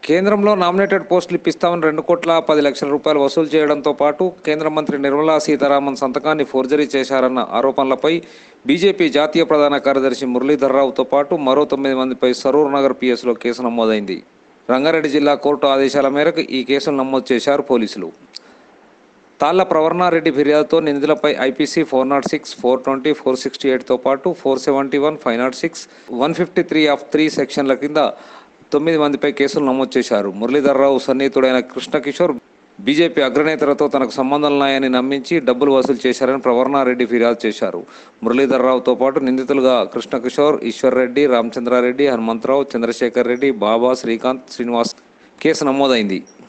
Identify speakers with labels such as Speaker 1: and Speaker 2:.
Speaker 1: కేంద్రంలో నామినేటెడ్ పోస్టులు ఇప్పిస్తామని రెండు కోట్ల పది లక్షల రూపాయలు వసూలు చేయడంతో పాటు కేంద్ర మంత్రి నిర్మలా సీతారామన్ సంతకాన్ని ఫోర్జరీ చేశారన్న ఆరోపణలపై బీజేపీ జాతీయ ప్రధాన కార్యదర్శి మురళీధర్రావుతో పాటు మరో తొమ్మిది మందిపై సరూర్ నగర్ పిఎస్లో కేసు నమోదైంది రంగారెడ్డి జిల్లా కోర్టు ఆదేశాల మేరకు ఈ కేసులు నమోదు చేశారు పోలీసులు తాళ్ల ప్రవర్ణారెడ్డి ఫిర్యాదుతో నిందితులపై IPC four nought six four twenty four sixty ఎయిట్తో పాటు four seventy one five nought six one fifty three of three సెక్షన్ల కింద తొమ్మిది మందిపై కేసులు నమోదు చేశారు మురళీధర్రావు సన్నిహితుడైన కృష్ణకిషోర్ బీజేపీ అగ్రనేతలతో తనకు సంబంధాలున్నాయని నమ్మించి డబ్బులు వసూలు చేశారని ప్రవర్ణారెడ్డి ఫిర్యాదు చేశారు మురళీధర్రావుతో పాటు నిందితులుగా కృష్ణకిషోర్ ఈశ్వర్ రెడ్డి రామచంద్రారెడ్డి హనుమంతరావు చంద్రశేఖర్ రెడ్డి బాబా శ్రీకాంత్ శ్రీనివాస్ కేసు నమోదైంది